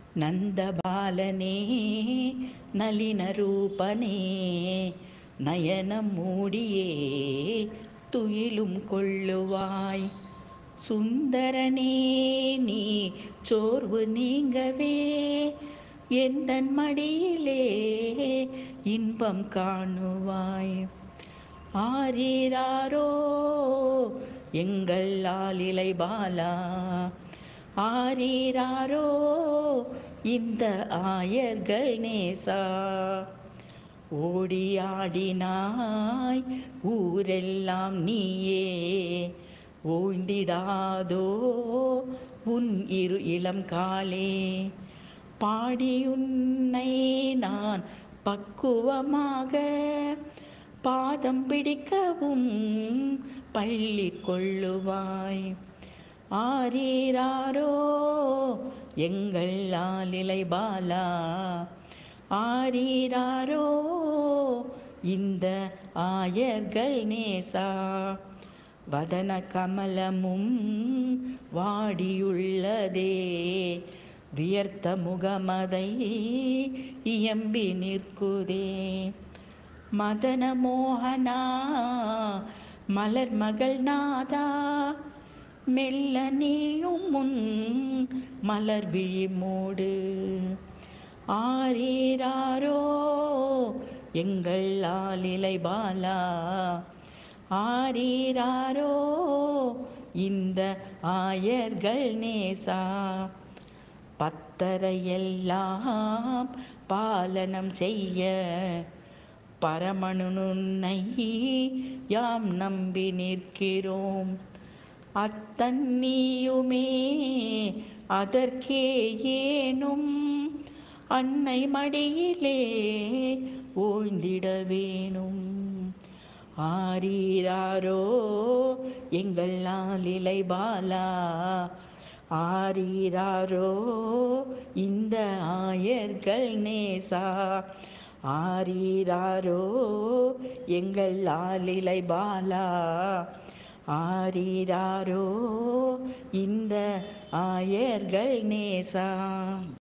நந்தபாலனே நளின ரூபனே நயனம் மூடியே துயிலும் கொள்ளுவாய் சுந்தரனே நீ சோர்வு நீங்கவே எந்தன் மடியிலே இன்பம் காணுவாய் ஆரீராரோ எங்கள் ஆலிலை பாலா ஆரீராரோ இந்த ஆயர்கள் நேசா ஓடி ஆடினாய் ஊரெல்லாம் நீயே ஓய்ந்திடாதோ உன் இரு இளம் காலே பாடியுன்னை நான் பக்குவமாக பாதம் பிடிக்கவும் பள்ளி கொள்ளுவாய் ஆரீராரோ எங்கள் ஆலிலை பாலா ஆரீராரோ இந்த ஆயர்கள் நேசா வதன கமலமும் வாடியுள்ளதே வியர்த்த முகமதை இயம்பி நிற்குதே மதன மோகனா மலர் மகள் நாதா மெல்ல நீயும் முன் மலர் விழி மூடு ஆரீராரோ எங்கள் ஆலிலை பாலா ஆரீராரோ இந்த ஆயர்கள் நேசா பத்தரையெல்லாம் பாலனம் செய்ய பரமனுன்னை யாம் நம்பி நிற்கிறோம் அத்தன்னியுமே அதற்கே ஏனும் அன்னை மடியிலே ஓய்ந்திட வேணும் ஆரீராரோ எங்கள் நாளிலை பாலா ஆரீராரோ இந்த ஆயர்கள் நேசா ஆரீராரோ எங்கள் ஆலிலை பாலா ஆரீராரோ இந்த ஆயர்கள் நேசா